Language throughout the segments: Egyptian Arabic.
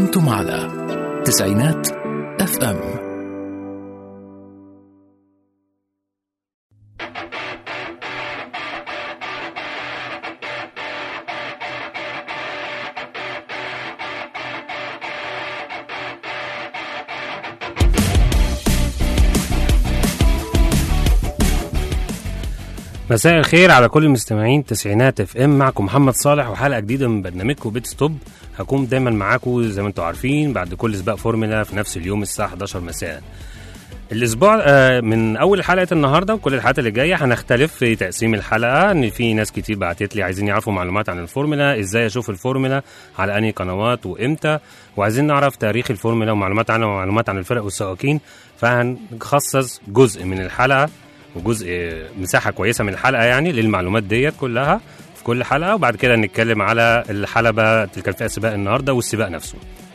أنتم على تسعينات اف ام مساء الخير على كل المستمعين تسعينات اف ام معكم محمد صالح وحلقه جديده من برنامجكم بيت ستوب هكون دايما معاكم زي ما انتم عارفين بعد كل سباق فورمولا في نفس اليوم الساعه 11 مساء الاسبوع آه، من اول حلقه النهارده وكل الحلقات اللي جايه هنختلف في تقسيم الحلقه ان في ناس كتير بعتت لي عايزين يعرفوا معلومات عن الفورمولا ازاي اشوف الفورمولا على انهي قنوات وامتى وعايزين نعرف تاريخ الفورمولا ومعلومات عنها ومعلومات عن الفرق والسواقين فهنخصص جزء من الحلقه وجزء مساحه كويسه من الحلقه يعني للمعلومات ديت كلها في كل حلقه وبعد كده نتكلم على الحلبه اللي كان فيها سباق النهارده والسباق نفسه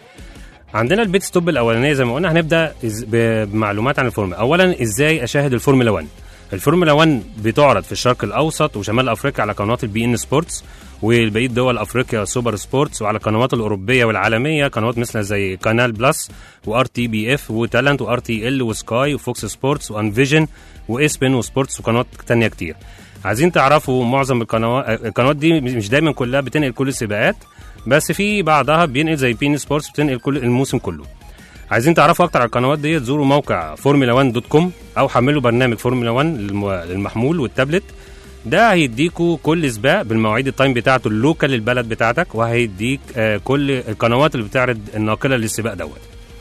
عندنا البيت ستوب الاولانيه زي ما قلنا هنبدا إز- ب- بمعلومات عن الفورمولا اولا ازاي اشاهد الفورمولا 1 الفورمولا 1 بتعرض في الشرق الاوسط وشمال افريقيا على قنوات البي ان سبورتس وبقيه دول افريقيا سوبر سبورتس وعلى القنوات الاوروبيه والعالميه قنوات مثل زي كانال بلس وار تي بي اف وتالنت وار تي ال وسكاي وفوكس سبورتس وانفيجن واسبن وسبورتس وقنوات تانية كتير عايزين تعرفوا معظم القنوات القنوات دي مش دايما كلها بتنقل كل السباقات بس في بعضها بينقل زي بين سبورتس بتنقل كل الموسم كله عايزين تعرفوا اكتر على القنوات ديت زوروا موقع فورمولا 1 دوت كوم او حملوا برنامج فورمولا 1 للم- للمحمول والتابلت ده هيديكوا كل سباق بالمواعيد التايم بتاعته اللوكال للبلد بتاعتك وهيديك آه، كل القنوات اللي بتعرض الناقله للسباق دوت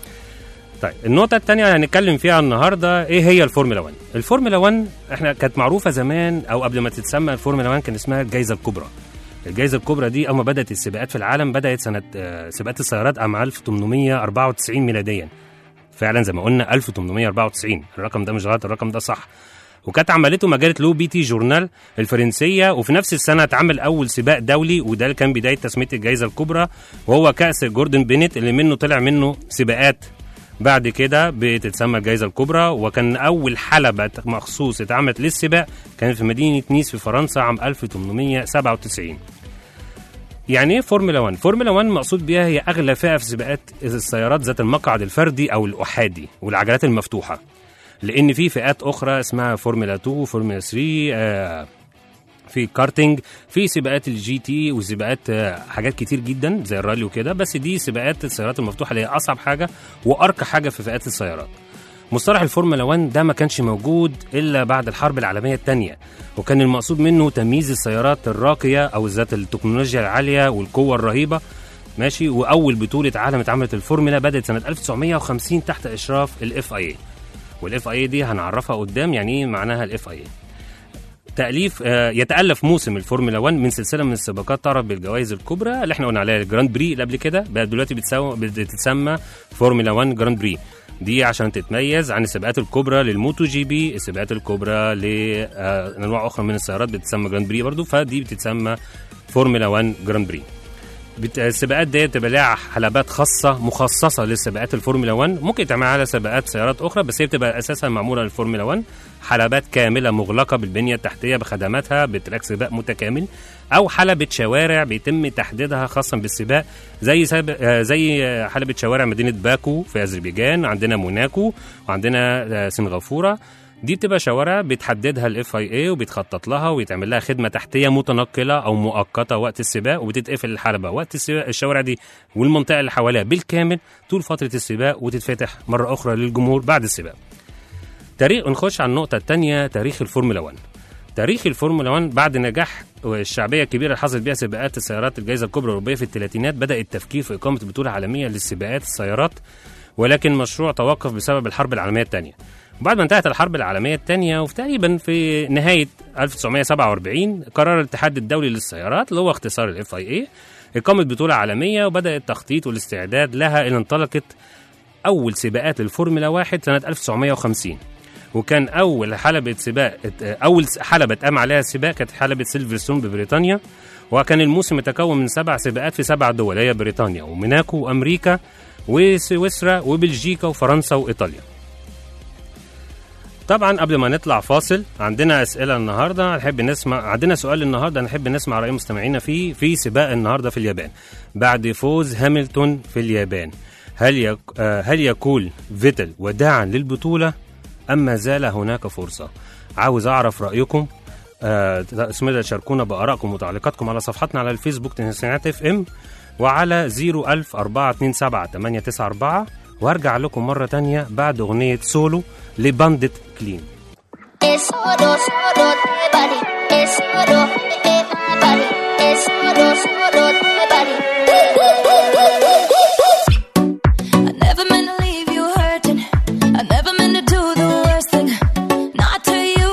طيب النقطة التانية اللي هنتكلم فيها النهاردة ايه هي الفورمولا 1 الفورمولا 1 احنا كانت معروفة زمان او قبل ما تتسمى الفورمولا 1 كان اسمها الجائزة الكبرى الجائزة الكبرى دي اول ما بدأت السباقات في العالم بدأت سنة آه، سباقات السيارات عام 1894 ميلاديا فعلا زي ما قلنا 1894 الرقم ده مش غلط الرقم ده صح وكانت عملته مجله لو بي تي جورنال الفرنسيه وفي نفس السنه اتعمل اول سباق دولي وده اللي كان بدايه تسميه الجائزه الكبرى وهو كاس جوردن بينيت اللي منه طلع منه سباقات بعد كده بتتسمى الجائزه الكبرى وكان اول حلبه مخصوص اتعملت للسباق كانت في مدينه نيس في فرنسا عام 1897 يعني ايه فورمولا 1 فورمولا 1 مقصود بيها هي اغلى فئه في سباقات السيارات ذات المقعد الفردي او الاحادي والعجلات المفتوحه لان في فئات اخرى اسمها فورمولا 2 فورمولا 3 آه في كارتينج في سباقات الجي تي وسباقات آه، حاجات كتير جدا زي الرالي وكده بس دي سباقات السيارات المفتوحه اللي هي اصعب حاجه وارقى حاجه في فئات السيارات مصطلح الفورمولا 1 ده ما كانش موجود الا بعد الحرب العالميه الثانيه وكان المقصود منه تمييز السيارات الراقيه او ذات التكنولوجيا العاليه والقوه الرهيبه ماشي واول بطوله عالم اتعملت الفورمولا بدات سنه 1950 تحت اشراف الاف اي والاف اي دي هنعرفها قدام يعني ايه معناها الاف اي تأليف آه، يتألف موسم الفورمولا 1 من سلسلة من السباقات تعرف بالجوائز الكبرى اللي احنا قلنا عليها الجراند بري اللي قبل كده بقى دلوقتي بتساو- بتتسمى فورمولا 1 جراند بري دي عشان تتميز عن السباقات الكبرى للموتو جي بي السباقات الكبرى لانواع اخرى من السيارات بتتسمى جراند بري برضو فدي بتتسمى فورمولا 1 جراند بري بت- السباقات دي بتبقى لها حلبات خاصه مخصصه للسباقات الفورمولا 1 ممكن تعمل على سباقات سيارات اخرى بس هي بتبقى اساسا معموله للفورمولا 1 حلبات كامله مغلقه بالبنيه التحتيه بخدماتها بتراك سباق متكامل او حلبه شوارع بيتم تحديدها خاصا بالسباق زي سابق آه، زي آه، حلبه شوارع مدينه باكو في اذربيجان عندنا موناكو وعندنا آه، سنغافوره دي بتبقى شوارع بتحددها الاف اي اي وبيتخطط لها ويتعمل لها خدمه تحتيه متنقله او مؤقته وقت السباق وبتتقفل الحلبه وقت السباق الشوارع دي والمنطقه اللي حواليها بالكامل طول فتره السباق وتتفتح مره اخرى للجمهور بعد السباق. تاريخ نخش على النقطه الثانيه تاريخ الفورمولا 1. تاريخ الفورمولا 1 بعد نجاح والشعبيه الكبيره اللي حصلت بيها سباقات السيارات الجائزه الكبرى الاوروبيه في الثلاثينات بدا التفكير في اقامه بطوله عالميه للسباقات السيارات ولكن مشروع توقف بسبب الحرب العالميه الثانيه. وبعد ما انتهت الحرب العالميه الثانيه وفي تقريبا في نهايه 1947 قرر الاتحاد الدولي للسيارات اللي هو اختصار الاف اي اي اقامه بطوله عالميه وبدا التخطيط والاستعداد لها اللي انطلقت اول سباقات الفورمولا 1 سنه 1950 وكان اول حلبة سباق اول حلبة اتقام عليها السباق كانت حلبة سيلفرستون ببريطانيا وكان الموسم يتكون من سبع سباقات في سبع دول هي بريطانيا وموناكو وامريكا وسويسرا وبلجيكا وفرنسا وايطاليا طبعا قبل ما نطلع فاصل عندنا اسئله النهارده نحب نسمع عندنا سؤال النهارده نحب نسمع راي مستمعينا فيه في سباق النهارده في اليابان بعد فوز هامilton في اليابان هل يك... آه، هل يقول فيتل وداعا للبطوله ام ما زال هناك فرصه عاوز اعرف رايكم آه، اسمه ده شاركونا بارائكم وتعليقاتكم على صفحتنا على الفيسبوك تنسينات اف ام وعلى 01000 427 894 وارجع لكم مره تانية بعد اغنيه سولو لباندت كلين Es oro, oro de body. Es oro, eh, body. Es oro, oro de body. I never meant to leave you hurting. I never meant to do the worst thing. Not to you.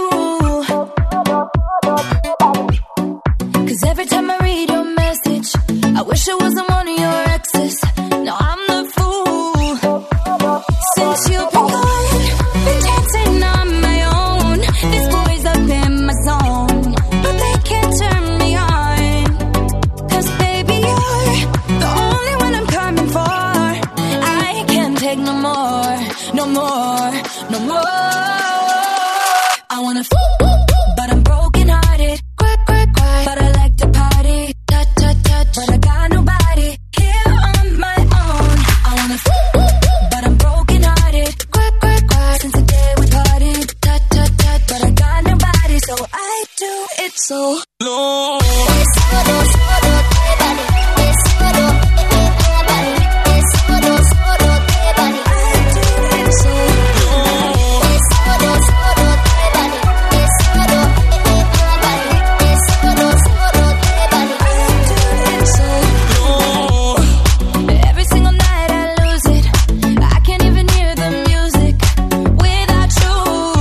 Cause every time I read your message, I wish I wasn't one of your exes. Now I'm the fool. Since you've been gone, been dancing on my own. This boy's up in my zone. But they can't turn me on. Cause baby, you're the only one I'm coming for. I can't take no more, no more, no more. I wanna f, but I'm broken hearted. Cry, cry, cry. But I like to party. Touch, touch, touch. But I got nobody here on my own. I wanna f, but I'm broken hearted. Cry, cry, cry. Since the day we parted. Touch, touch, touch. But I got nobody, so I do it so low. Es oro, oro de body. Es oro, eh, body. Es oro, oro de body. I do it so Es oro, oro de body. Es oro, eh, body. Es oro, oro de body. I do it so Every single night I lose it. I can't even hear the music without you.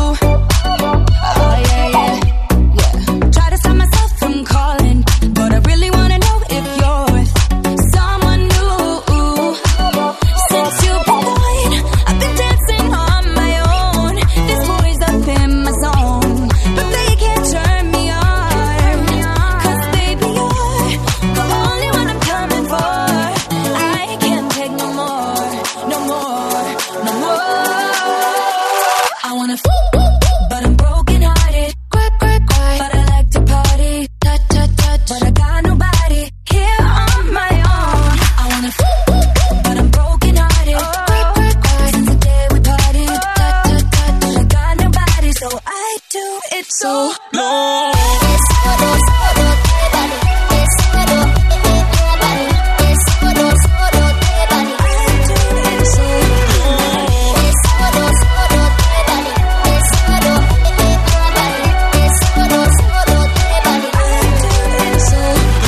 Oh yeah, yeah, yeah. Try to stop myself from calling, but I really wanna know if you're with someone new. Since you've been gone, I've been dancing on my own. This boy's up in my zone, but they can't turn me on. Cause baby, you're the only one I'm coming for. I can't take no more, no more, no more. I wanna f, but I'm broken hearted. Cry, cry, cry. But I like to party. Touch, touch, touch. But I got nobody here on my own. I wanna f, but I'm broken hearted. Cry, cry, cry. Since the day we parted. Touch, touch, touch. But I got nobody, so I do it so low. Es oro, oro de body. Es oro, eh, body. Es oro, oro de body. I do it so Es oro, oro de body. Es oro, eh, body. Es oro, oro de body. I do it so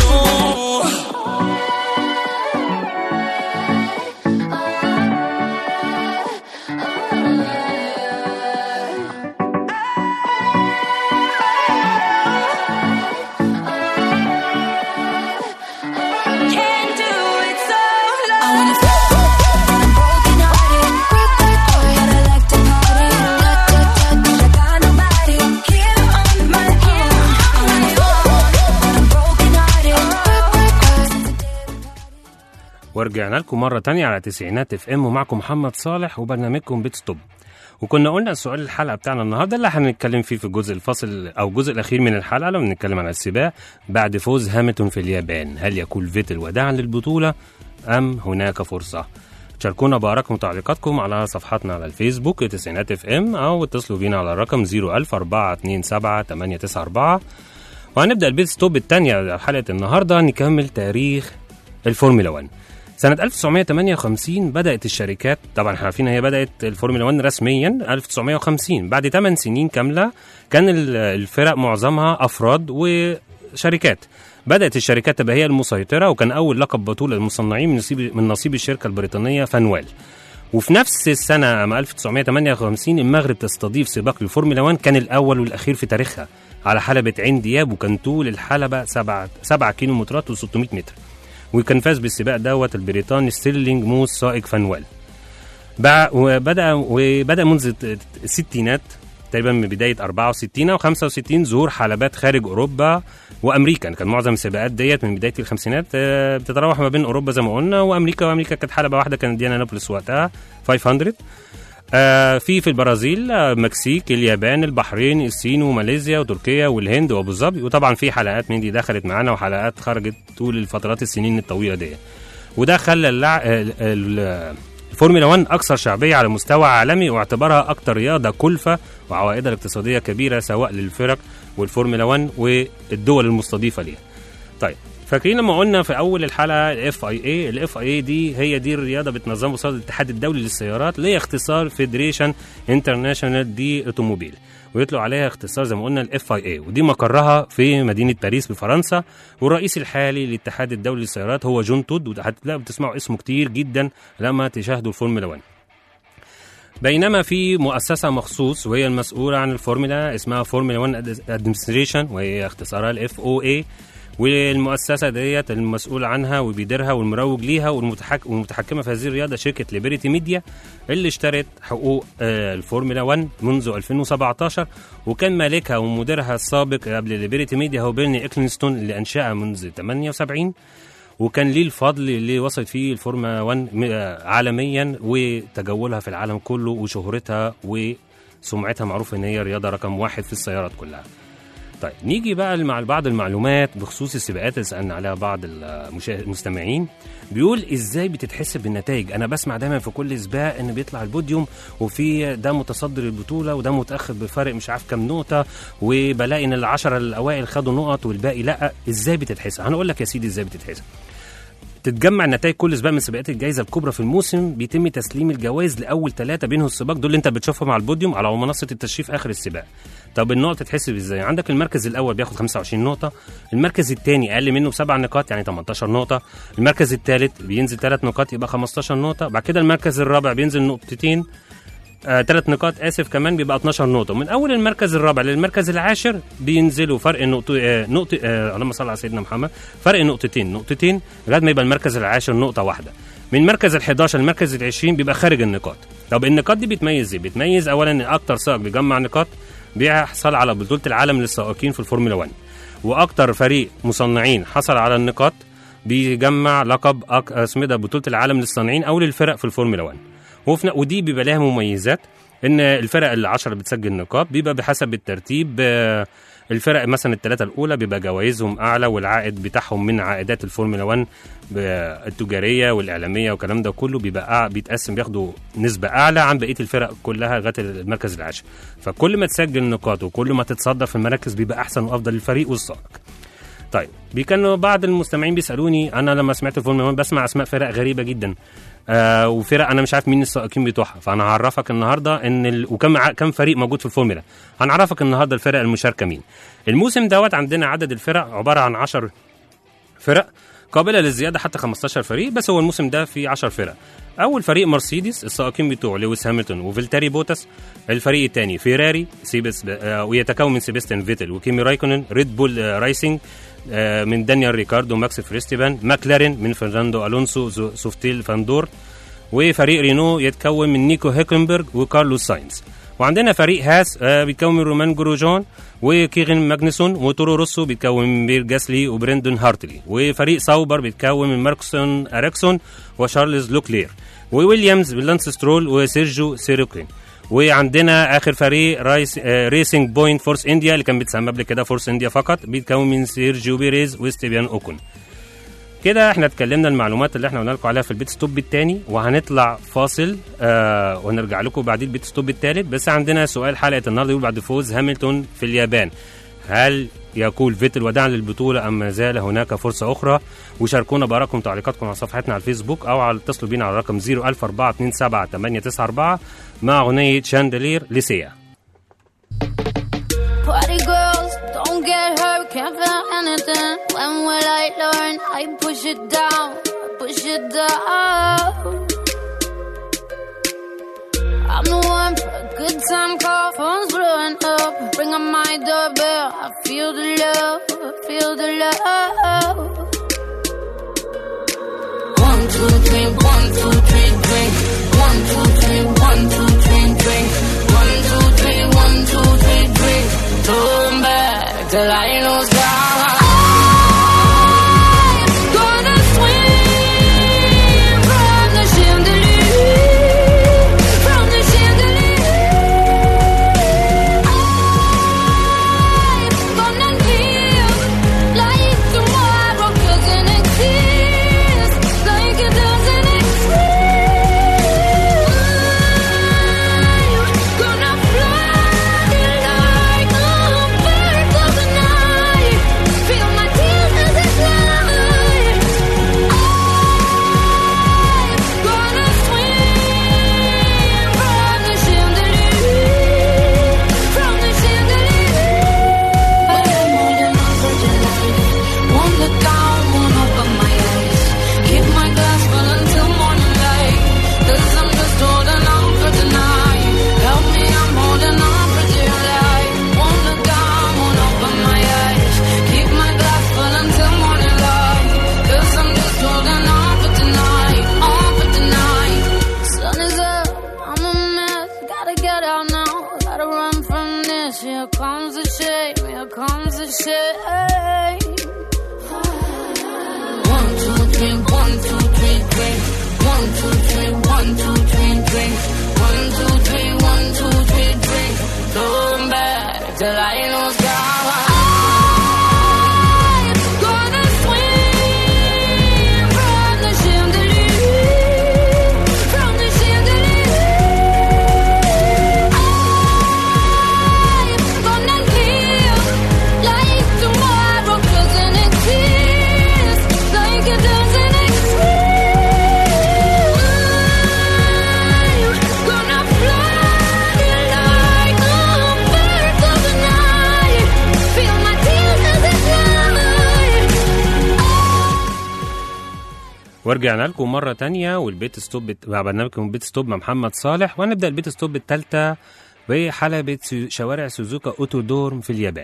Can't do it so low. I wanna f, but I'm broken hearted. Cry, cry, cry. But I like to party. Touch, touch, touch. But I got nobody here on my own. I wanna f, but I'm broken hearted. Cry, cry, cry. Since the day we parted. ورجعنا لكم مرة تانية على تسعينات اف ام ومعكم محمد صالح وبرنامجكم بيت ستوب وكنا قلنا سؤال الحلقة بتاعنا النهاردة اللي هنتكلم فيه في الجزء الفاصل أو الجزء الأخير من الحلقة لما بنتكلم عن السباق بعد فوز هامilton في اليابان هل يكون فيتل وداعا للبطولة أم هناك فرصة شاركونا بآرائكم وتعليقاتكم على صفحاتنا على الفيسبوك تسعينات اف ام أو اتصلوا بينا على الرقم 00427 وهنبدأ البيت ستوب الثانية حلقة النهاردة نكمل تاريخ الفورمولا 1 سنة 1958 بدأت الشركات طبعا احنا عارفين هي بدأت الفورمولا 1 رسميا 1950 بعد 8 سنين كاملة كان ال- الفرق معظمها أفراد وشركات بدأت الشركات تبقى هي المسيطرة وكان أول لقب بطولة للمصنعين من نصيب من نصيب الشركة البريطانية فانوال وفي نفس السنة عام 1958 المغرب تستضيف سباق الفورمولا 1 كان الأول والأخير في تاريخها على حلبة عين دياب وكان طول الحلبة 7 7 كيلو مترات و600 متر وكان فاز بالسباق دوت البريطاني ستيرلينج موس سائق فانوال بع- وبدا وبدا منذ الستينات تقريبا من بدايه 64 او 65 ظهور حلبات خارج اوروبا وامريكا كان معظم السباقات ديت من بدايه الخمسينات آه، بتتراوح ما بين اوروبا زي ما قلنا وامريكا وامريكا كانت حلبه واحده كانت ديانابوليس وقتها 500 آه في في البرازيل آه، المكسيك اليابان البحرين الصين وماليزيا وتركيا والهند وابو ظبي وطبعا في حلقات من دي دخلت معانا وحلقات خرجت طول الفترات السنين الطويله دي وده خلى اللع... ال- ال- الفورمولا 1 اكثر شعبيه على مستوى عالمي واعتبرها اكثر رياضه كلفه وعوائدها الاقتصاديه كبيره سواء للفرق والفورمولا 1 والدول المستضيفه ليها. طيب فاكرين لما قلنا في اول الحلقه الاف اي اي الاف اي اي دي هي دي الرياضه بتنظمها وسط الاتحاد الدولي للسيارات اللي هي اختصار فيدريشن انترناشونال دي اوتوموبيل ويطلق عليها اختصار زي ما قلنا الاف اي اي ودي مقرها في مدينه باريس بفرنسا والرئيس الحالي للاتحاد الدولي للسيارات هو جون تود وهتلاقوا بتسمعوا اسمه كتير جدا لما تشاهدوا الفورمولا 1 بينما في مؤسسة مخصوص وهي المسؤولة عن الفورمولا اسمها فورمولا 1 ادمنستريشن وهي اختصارها الاف او اي والمؤسسة ديت المسؤول عنها وبيديرها والمروج ليها والمتحك والمتحكمة في هذه الرياضة شركة ليبرتي ميديا اللي اشترت حقوق آه، الفورمولا 1 منذ 2017 وكان مالكها ومديرها السابق قبل ليبرتي ميديا هو بيرني اكلينستون اللي انشأها منذ 78 وكان ليه الفضل اللي وصلت فيه الفورمولا 1 م- آه، عالميا وتجولها في العالم كله وشهرتها وسمعتها معروفه ان هي رياضه رقم واحد في السيارات كلها. طيب نيجي بقى مع بعض المعلومات بخصوص السباقات اللي سالنا عليها بعض المشا- المستمعين بيقول ازاي بتتحسب النتائج انا بسمع دايما في كل سباق ان بيطلع البوديوم وفي ده متصدر البطوله وده متاخر بفرق مش عارف كام نقطه وبلاقي ان العشره الاوائل خدوا نقط والباقي لا ازاي بتتحسب هنقول لك يا سيدي ازاي بتتحسب تتجمع نتائج كل سباق من سباقات الجائزه الكبرى في الموسم بيتم تسليم الجوائز لاول ثلاثه بينهم السباق دول اللي انت بتشوفهم على البوديوم على منصه التشريف اخر السباق طب النقط تتحسب ازاي عندك المركز الاول بياخد 25 نقطه المركز الثاني اقل منه بسبع نقاط يعني 18 نقطه المركز الثالث بينزل ثلاث نقاط يبقى 15 نقطه بعد كده المركز الرابع بينزل نقطتين آه، ثلاث نقاط اسف كمان بيبقى 12 نقطه من اول المركز الرابع للمركز العاشر بينزلوا فرق نقطه آه نقطه آه اللهم صل على سيدنا محمد فرق نقطتين نقطتين لغايه ما يبقى المركز العاشر نقطه واحده من مركز ال 11 للمركز ال 20 بيبقى خارج النقاط طب النقاط دي بتميز ايه بتميز اولا ان اكتر سائق بيجمع نقاط بيحصل على بطوله العالم للسائقين في الفورمولا 1 واكتر فريق مصنعين حصل على النقاط بيجمع لقب أك- اسمه ده بطوله العالم للصانعين او للفرق في الفورمولا 1 وفي ن- ودي بيبقى لها مميزات ان الفرق العشرة بتسجل نقاط بيبقى بحسب الترتيب آه، الفرق مثلا الثلاثة الأولى بيبقى جوائزهم أعلى والعائد بتاعهم من عائدات الفورمولا 1 ب- التجارية والإعلامية والكلام ده كله بيبقى أع- بيتقسم بياخدوا نسبة أعلى عن بقية الفرق كلها لغاية المركز العاشر فكل ما تسجل نقاط وكل ما تتصدر في المراكز بيبقى أحسن وأفضل للفريق والسائق طيب بي- كانوا بعض المستمعين بيسالوني انا لما سمعت الفورمولا 1 بسمع اسماء فرق غريبه جدا آه وفرق انا مش عارف مين السائقين بتوعها فانا هعرفك النهارده ان ال... وكم ع- كم فريق موجود في الفورمولا هنعرفك النهارده الفرق المشاركه مين الموسم دوت عندنا عدد الفرق عباره عن 10 فرق قابله للزياده حتى 15 فريق بس هو الموسم ده فيه 10 فرق اول فريق مرسيدس السائقين بتوعه لويس هامilton وفيلتاري بوتاس الفريق الثاني فيراري سيبس آه، ويتكون من سيباستيان فيتل وكيمي رايكونن ريد بول آه، رايسنج آه، من دانيال ريكاردو ماكس فريستيفان ماكلارين من فرناندو الونسو زو- سوفتيل فاندور وفريق رينو يتكون من نيكو هيكنبرج وكارلوس ساينز وعندنا فريق هاس آه، بيتكون من رومان جروجون وكيغن ماجنسون وتورو روسو بيتكون من بير جاسلي وبرندون هارتلي وفريق ساوبر بيتكون من ماركسون اريكسون وشارلز لوكلير وويليامز لانس سترول وسيرجيو سيروكين وعندنا اخر فريق رايس آه ريسنج بوينت فورس انديا اللي كان بيتسمى قبل كده فورس انديا فقط بيتكون من سيرجيو بيريز وستيبيان اوكون كده احنا اتكلمنا المعلومات اللي احنا قلنا لكم عليها في البيت ستوب الثاني وهنطلع فاصل آه ونرجع لكم بعدين البيت ستوب الثالث بس عندنا سؤال حلقه النهارده يقول بعد فوز هامilton في اليابان هل يقول فيتل وداعا للبطولة أم ما زال هناك فرصة أخرى وشاركونا بآرائكم وتعليقاتكم على صفحتنا على الفيسبوك أو على اتصلوا بينا على رقم 01427 مع أغنية شاندلير لسيا Party girls, don't get hurt, can't feel anything. When will I learn? I push it down, push it down. I'm the one for a good time call, phone's blowing up. Bring on my doorbell, I feel the love, feel the love. One, two, three, one, two, three, drink. One, two, three, one, two, three, drink. One, two, three, one, two, three, drink. Turn back till I lose count. I'm gonna swing from the chandelier, from the chandelier. ورجعنا لكم مرة تانية والبيت ستوب مع برنامجكم بيت ستوب مع محمد صالح وهنبدأ البيت ستوب التالتة بحلبة سو- شوارع سوزوكا أوتو دورم في اليابان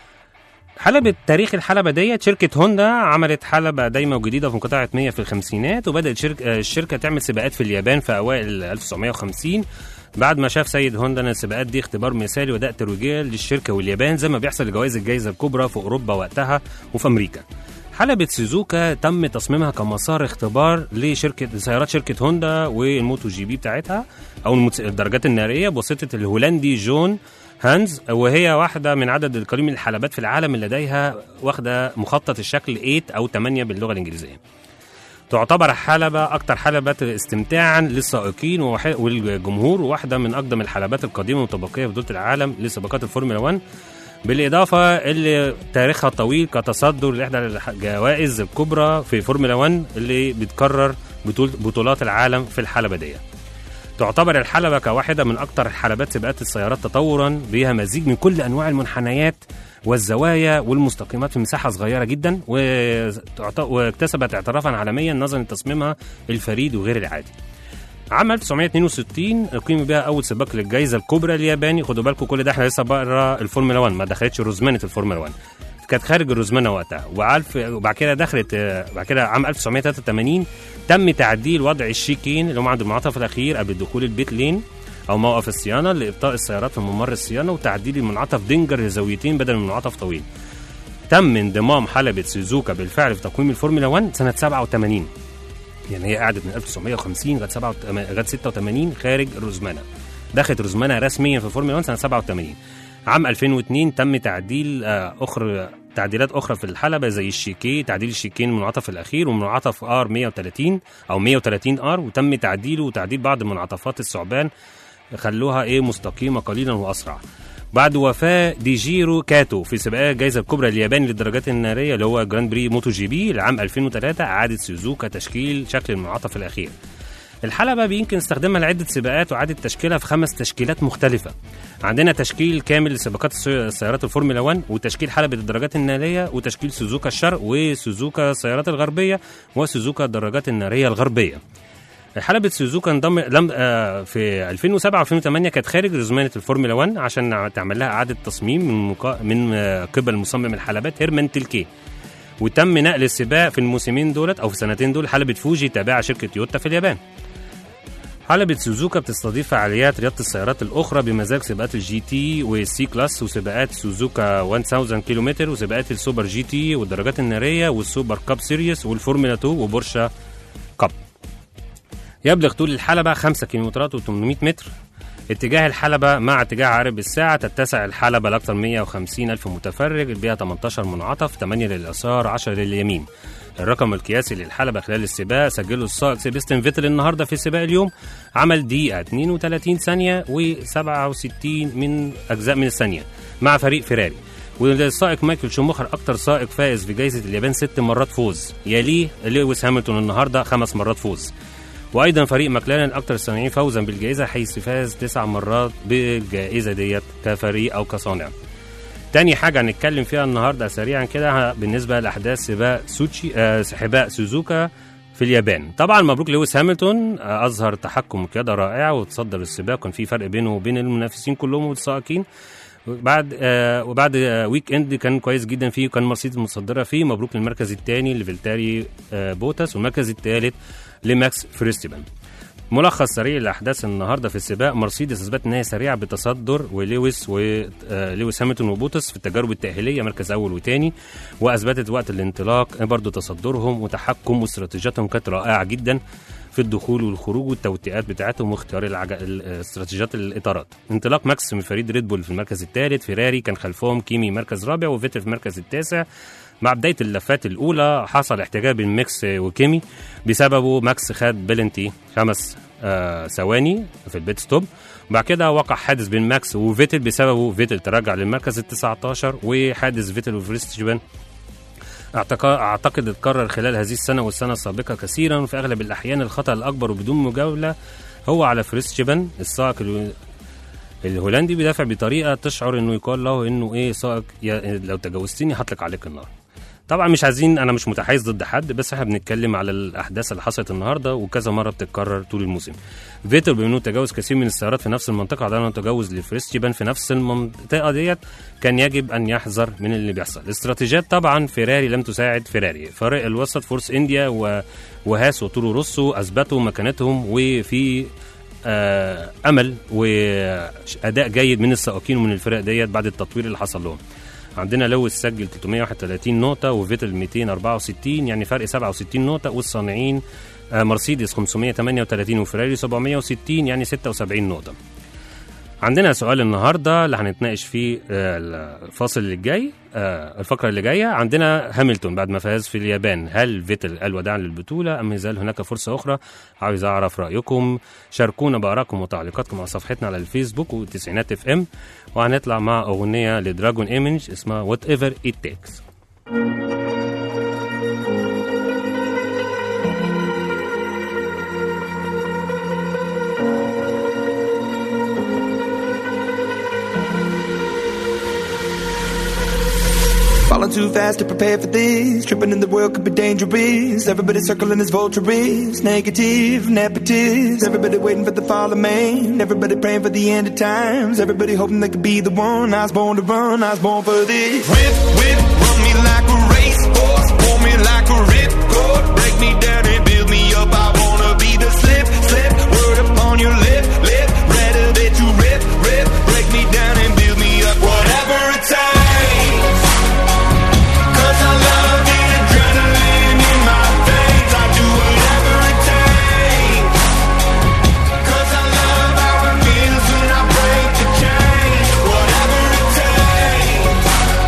حلبة تاريخ الحلبة ديت شركة هوندا عملت حلبة دايمة وجديدة في قطاعة 100 في الخمسينات وبدأت شركة آه، الشركة تعمل سباقات في اليابان في أوائل 1950 بعد ما شاف سيد هوندا ان السباقات دي اختبار مثالي واداء ترويجيه للشركه واليابان زي ما بيحصل لجوائز الجائزه الكبرى في اوروبا وقتها وفي امريكا. حلبة سوزوكا تم تصميمها كمسار اختبار لشركة سيارات شركة هوندا والموتو جي بي بتاعتها أو الموتس- الدرجات النارية بواسطة الهولندي جون هانز وهي واحدة من عدد القليل من الحلبات في العالم اللي لديها واخدة مخطط الشكل 8 أو 8 باللغة الإنجليزية. تعتبر حلبة أكثر حلبات استمتاعا للسائقين ووح- والجمهور وواحدة من أقدم الحلبات القديمة المتبقية في بطولة العالم لسباقات الفورمولا 1 بالإضافة اللي تاريخها طويل كتصدر لإحدى الجوائز الكبرى في فورمولا 1 اللي بتكرر بطول بطولات العالم في الحلبة دي تعتبر الحلبة كواحدة من أكثر حلبات سباقات السيارات تطورا بها مزيج من كل أنواع المنحنيات والزوايا والمستقيمات في مساحة صغيرة جدا وتعت- واكتسبت اعترافا عالميا نظرا لتصميمها الفريد وغير العادي عام 1962 اقيم بها اول سباق للجائزه الكبرى الياباني خدوا بالكم كل ده احنا لسه بره الفورمولا 1 ما دخلتش رزمنه الفورمولا 1 كانت خارج الرزمنه وقتها وعارف وبعد كده دخلت آه، بعد كده عام 1983 تم تعديل وضع الشيكين اللي هم عند المنعطف الاخير قبل دخول البيت لين او موقف الصيانه لابطاء السيارات في ممر الصيانه وتعديل المنعطف دنجر لزاويتين بدل من منعطف طويل تم انضمام حلبة سوزوكا بالفعل في تقويم الفورمولا 1 سنة 87 يعني هي قعدت من 1950 لغايه 87 لغايه 86 خارج روزمانا دخلت روزمانا رسميا في الفورمولا 1 سنه 87 عام 2002 تم تعديل آه، اخرى تعديلات اخرى في الحلبه زي الشيكي تعديل الشيكين المنعطف الاخير ومنعطف ار 130 او 130 ار وتم تعديله وتعديل بعض منعطفات الثعبان خلوها ايه مستقيمه قليلا واسرع بعد وفاة ديجيرو كاتو في سباقات الجائزة الكبرى الياباني للدرجات النارية اللي هو جراند بري موتو جي بي لعام 2003 أعادت سوزوكا تشكيل شكل المنعطف الأخير. الحلبة بيمكن استخدامها لعدة سباقات وإعادة تشكيلها في خمس تشكيلات مختلفة. عندنا تشكيل كامل لسباقات السي- سيارات الفورمولا 1 وتشكيل حلبة الدرجات النارية وتشكيل سوزوكا الشرق وسوزوكا السيارات الغربية وسوزوكا الدراجات النارية الغربية. حلبة سوزوكا انضم لم آه في 2007 2008 كانت خارج رزمانة الفورمولا 1 عشان تعمل لها إعادة تصميم من مقا... من آه، قبل مصمم الحلبات هيرمان تلكي وتم نقل السباق في الموسمين دولت او في السنتين دول حلبة فوجي تابعة شركة تويوتا في اليابان حلبة سوزوكا بتستضيف فعاليات رياضة السيارات الأخرى بمزاج سباقات الجي تي والسي كلاس وسباقات سوزوكا 1000 كيلومتر وسباقات السوبر جي تي والدرجات النارية والسوبر كاب سيريس والفورمولا 2 وبورشا كاب يبلغ طول الحلبة 5 كيلومترات و800 متر اتجاه الحلبة مع اتجاه عقارب الساعة تتسع الحلبة لأكثر من 150 ألف متفرج بها 18 منعطف 8 لليسار 10 لليمين الرقم القياسي للحلبة خلال السباق سجله السائق سيباستيان فيتل النهارده في سباق اليوم عمل دقيقة 32 ثانية و67 من أجزاء من الثانية مع فريق فيراري والسائق مايكل شوماخر أكتر سائق فائز في جائزة اليابان ست مرات فوز يليه لويس هامilton النهارده خمس مرات فوز وايضا فريق ماكلارين اكثر الصانعين فوزا بالجائزه حيث فاز تسع مرات بالجائزه ديت كفريق او كصانع تاني حاجة هنتكلم فيها النهاردة سريعا كده بالنسبة لأحداث سباق سوتشي آه سباق سوزوكا في اليابان طبعا مبروك لويس هامilton آه أظهر تحكم وقيادة رائعة وتصدر السباق كان في فرق بينه وبين المنافسين كلهم والسائقين بعد آه وبعد آه ويك اند كان كويس جدا فيه وكان مرسيدس متصدره فيه مبروك للمركز الثاني لفيلتاري آه بوتاس والمركز الثالث لماكس فريستيبان ملخص سريع لاحداث النهارده في السباق مرسيدس اثبت ان هي سريعه بالتصدر ولويس ولويس هامilton وبوتس في التجارب التاهيليه مركز اول وثاني واثبتت وقت الانطلاق برضه تصدرهم وتحكم واستراتيجياتهم كانت رائعه جدا في الدخول والخروج والتوتئات بتاعتهم واختيار العج... استراتيجيات الاطارات انطلاق ماكس من فريق ريد بول في المركز الثالث فيراري كان خلفهم كيمي مركز رابع وفيتل في المركز التاسع مع بداية اللفات الأولى حصل احتجاج بين ماكس وكيمي بسببه ماكس خد بلنتي خمس آه ثواني في البيت ستوب بعد كده وقع حادث بين ماكس وفيتل بسببه فيتل تراجع للمركز ال 19 وحادث فيتل وفريستجبان أعتق- اعتقد اتكرر خلال هذه السنه والسنه السابقه كثيرا وفي اغلب الاحيان الخطا الاكبر وبدون مجاوله هو على فريستجبان السائق الو- الهولندي بيدافع بطريقه تشعر انه يقال له انه ايه سائق يا- لو تجاوزتني هطلق عليك النار طبعا مش عايزين انا مش متحيز ضد حد بس احنا بنتكلم على الاحداث اللي حصلت النهارده وكذا مره بتتكرر طول الموسم فيتل بما انه تجاوز كثير من السيارات في نفس المنطقه عندنا تجاوز لفريستيبان في نفس المنطقه ديت كان يجب ان يحذر من اللي بيحصل الاستراتيجيات طبعا فيراري لم تساعد فيراري فريق الوسط فورس انديا و... وهاس وتورو روسو اثبتوا مكانتهم وفي آه امل واداء جيد من السائقين ومن الفرق ديت بعد التطوير اللي حصل لهم عندنا لويس سجل 331 نقطة وفيتل 264 يعني فرق 67 نقطة والصانعين آه، مرسيدس 538 وفراري 760 يعني 76 نقطة. عندنا سؤال النهارده اللي هنتناقش فيه آه، الفاصل اللي جاي آه، الفقره اللي جايه عندنا هامilton بعد ما فاز في اليابان هل فيتل قال وداعا للبطوله ام يزال هناك فرصه اخرى عاوز اعرف رايكم شاركونا بارائكم وتعليقاتكم على صفحتنا على الفيسبوك وتسعينات اف ام وهنطلع مع اغنيه لدراجون ايمج اسمها وات ايفر ات تيكس Falling too fast to prepare for this. Tripping in the world could be dangerous. Everybody circling as vultures. Negative, nepotist. Everybody waiting for the fall of man. Everybody praying for the end of times. Everybody hoping they could be the one. I was born to run. I was born for this. Whip, whip, run me like a racehorse. Pull me like a ripcord. Break me down and build me up. I wanna be the slip, slip. Word upon your lip, lip. Rather that you rip, rip. Break me down and build me up. Whatever it takes. Cause I love the adrenaline in my veins. I do whatever it takes. Cause I love how it feels when I break the chain. Whatever it takes.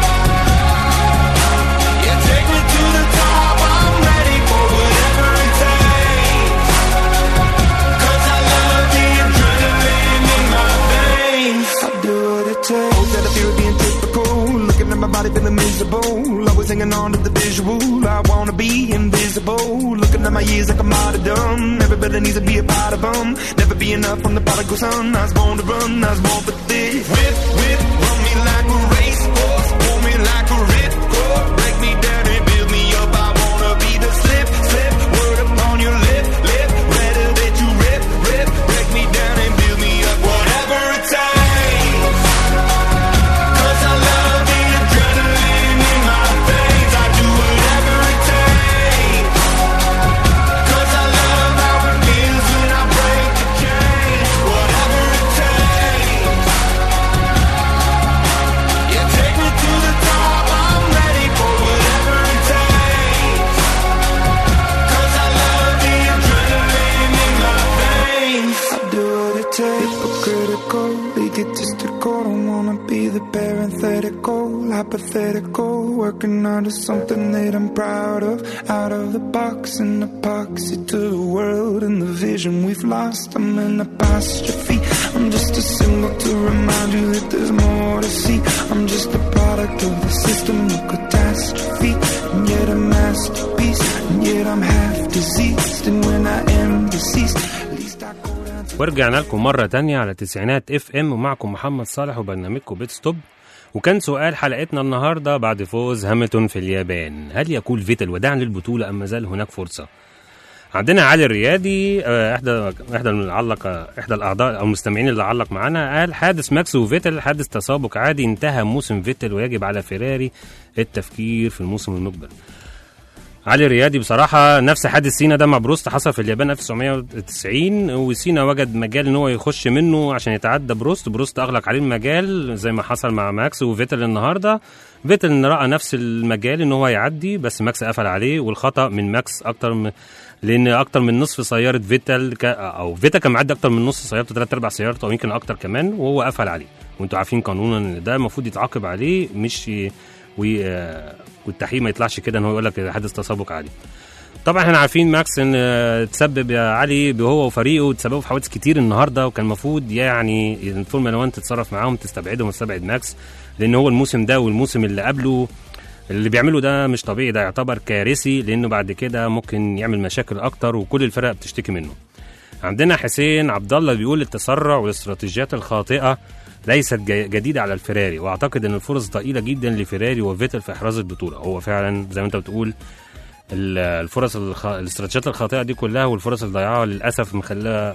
Yeah, take me to the top. I'm ready for whatever it takes. Cause I love the adrenaline in my veins. I do what it takes. Oh, that I feel being typical. Looking at my body feeling miserable. Always hanging on to the visual. I wanna be invisible. Looking at my years like I'm martyrdom. Everybody needs to be a part of them. Never be enough from the prodigal son. I was born to run. I was born for this. Whip, whip, run me like a racehorse. Pull me like a ripcord. Break me down and build me up. I wanna be the slip, slip. Word upon your lip, lip. Rather that you rip, rip. Break me down and build me up. Whatever it takes. Cause I love the adrenaline in my veins. I do whatever it takes. Cause I love how it feels when I break the chain. Whatever it takes. Yeah, take me to the top. I'm ready for whatever it takes. Cause I love the adrenaline in my veins. I do what it takes. Hypocritical, egotistical. Don't wanna be the parenthetical, hypothetical. Working under something that I'm proud of. Out of the box, an epoxy to the world and the vision we've lost. I'm an apostrophe. I'm just a symbol to remind you that there's more to see. I'm just a product of the system of catastrophe. And yet a masterpiece. And yet I'm half diseased. And when I am deceased, at least I go down to ورجعنا لكم مرة تانية على تسعينات اف ام ومعكم محمد صالح وبرنامجكم بيت ستوب وكان سؤال حلقتنا النهاردة بعد فوز هامilton في اليابان هل يقول فيتل وداعا للبطولة أم ما زال هناك فرصة عندنا علي الريادي آه، احدى احدى من علق احدى الاعضاء او المستمعين اللي علق معانا قال حادث ماكس وفيتل حادث تسابق عادي انتهى موسم فيتل ويجب على فيراري التفكير في الموسم المقبل علي الريادي بصراحة نفس حادث سينا ده مع بروست حصل في اليابان 1990 وسينا وجد مجال ان هو يخش منه عشان يتعدى بروست بروست اغلق عليه المجال زي ما حصل مع ماكس وفيتل النهارده فيتل رأى نفس المجال ان هو يعدي بس ماكس قفل عليه والخطأ من ماكس اكتر من لان اكتر من نصف سياره فيتل ك... او فيتا كان معدي اكتر من نص سيارته ثلاث ارباع سيارته او يمكن اكتر كمان وهو قفل عليه وانتوا عارفين قانونا ان ده المفروض يتعاقب عليه مش ي... وي... آه، والتحقيق ما يطلعش كده ان هو يقول لك حادث تسابق عادي طبعا احنا عارفين ماكس ان آه، تسبب يا علي هو وفريقه تسببوا في حوادث كتير النهارده وكان المفروض يعني الفورمولا 1 تتصرف معاهم تستبعدهم وتستبعد ماكس لان هو الموسم ده والموسم اللي قبله اللي بيعمله ده مش طبيعي ده يعتبر كارثي لانه بعد كده ممكن يعمل مشاكل اكتر وكل الفرق بتشتكي منه عندنا حسين عبد الله بيقول التسرع والاستراتيجيات الخاطئه ليست جي- جديده على الفيراري واعتقد ان الفرص ضئيله جدا لفيراري وفيتل في احراز البطوله هو فعلا زي ما انت بتقول ال- الفرص الخ... الاستراتيجيات الخاطئه دي كلها والفرص الضيعه للاسف مخليها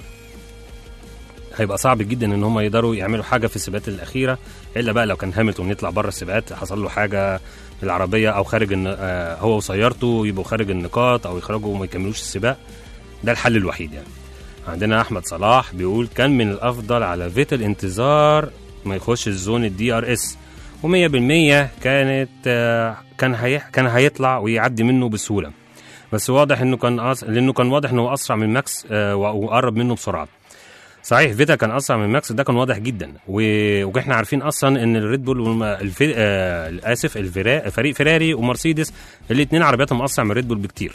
هيبقى صعب جدا ان هم يقدروا يعملوا حاجه في السباقات الاخيره الا بقى لو كان هامilton يطلع بره السباقات حصل له حاجه في العربيه او خارج الن... آه، هو وسيارته يبقوا خارج النقاط او يخرجوا وما يكملوش السباق ده الحل الوحيد يعني عندنا احمد صلاح بيقول كان من الافضل على فيتل انتظار ما يخش الزون الدي ار اس و100% كانت آه، كان هي... كان هيطلع ويعدي منه بسهوله بس واضح انه كان أس... لانه كان واضح انه اسرع من ماكس آه، وقرب منه بسرعه صحيح فيتا كان اسرع من ماكس ده كان واضح جدا و... واحنا عارفين اصلا ان الريد بول والم... الفي... آه... اسف الفرا... فريق فيراري ومرسيدس الاثنين عربياتهم اسرع من ريد بول بكتير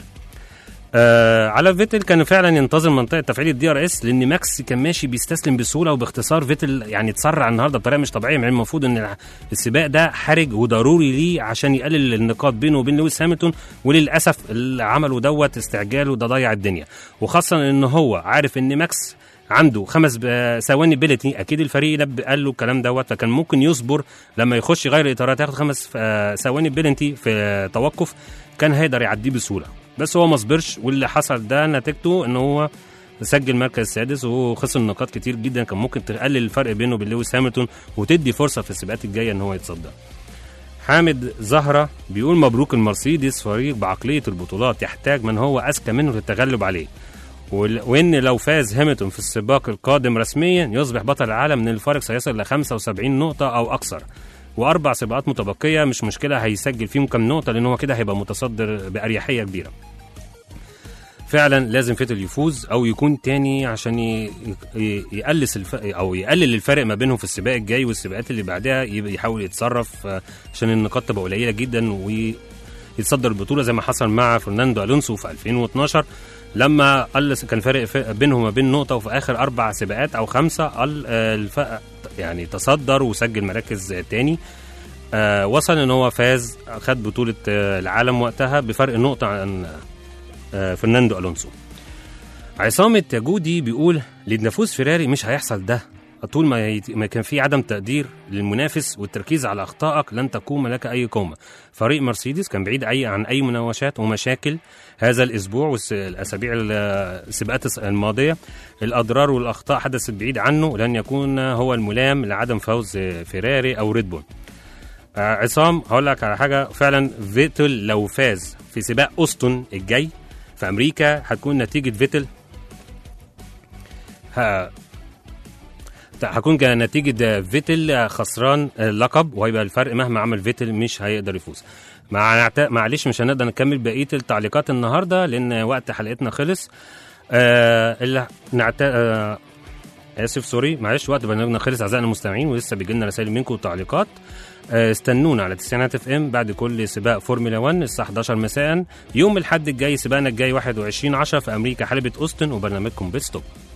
آه على فيتل كان فعلا ينتظر منطقه تفعيل الدي ار اس لان ماكس كان ماشي بيستسلم بسهوله وباختصار فيتل يعني اتسرع النهارده بطريقه مش طبيعيه مع إن المفروض ان السباق ده حرج وضروري ليه عشان يقلل النقاط بينه وبين لويس هامilton وللاسف اللي عمله دوت استعجال وده ضيع الدنيا وخاصه ان هو عارف ان ماكس عنده خمس ب- ثواني بيلتي اكيد الفريق لب قال له الكلام دوت فكان ممكن يصبر لما يخش يغير الاطارات ياخد خمس آه، ثواني بيلنتي في توقف كان هيقدر يعديه بسهوله بس هو ما صبرش واللي حصل ده نتيجته ان هو سجل مركز سادس وخسر نقاط كتير جدا كان ممكن تقلل الفرق بينه وبين لويس هامilton وتدي فرصه في السباقات الجايه ان هو يتصدر حامد زهرة بيقول مبروك المرسيدس فريق بعقلية البطولات يحتاج من هو أذكى منه للتغلب عليه وال- وإن لو فاز هامilton في السباق القادم رسميا يصبح بطل العالم من الفارق سيصل ل 75 نقطة أو أكثر وأربع سباقات متبقية مش مشكلة هيسجل فيهم كام نقطة لأن هو كده هيبقى متصدر بأريحية كبيرة فعلا لازم فيتل يفوز او يكون تاني عشان ي- ي- يقلص الف... او يقلل الفرق ما بينهم في السباق الجاي والسباقات اللي بعدها يبقى يحاول يتصرف آه، عشان النقاط تبقى قليله جدا ويتصدر البطوله زي ما حصل مع فرناندو الونسو في 2012 لما قلص كان فارق ف- بينهم ما بين نقطه وفي اخر اربع سباقات او خمسه قل آه، الف... يعني تصدر وسجل مراكز آه، تاني آه وصل ان هو فاز خد بطوله آه العالم وقتها بفرق نقطه عن آه، فرناندو الونسو عصام التاجودي بيقول لنفوذ فيراري مش هيحصل ده طول ما, يت... ما كان في عدم تقدير للمنافس والتركيز على اخطائك لن تقوم لك اي قومه فريق مرسيدس كان بعيد اي عن اي مناوشات ومشاكل هذا الاسبوع والاسابيع السباقات الماضيه الاضرار والاخطاء حدثت بعيد عنه لن يكون هو الملام لعدم فوز فيراري او ريد بول آه، عصام هقول لك على حاجه فعلا فيتل لو فاز في سباق اوستون الجاي في امريكا هتكون نتيجه فيتل ها هكون كان نتيجة فيتل خسران اللقب وهيبقى الفرق مهما عمل فيتل مش هيقدر يفوز مع نعت- معلش مش هنقدر نكمل بقية التعليقات النهاردة لأن وقت حلقتنا خلص آه اللي نعت... آه اسف سوري معلش وقت برنامجنا خلص اعزائنا المستمعين ولسه بيجي لنا رسائل منكم وتعليقات آه، استنونا على تسعينات اف ام بعد كل سباق فورمولا 1 الساعه 11 مساء يوم الاحد الجاي سباقنا الجاي 21 10 في امريكا حلبة اوستن وبرنامجكم بيت ستوب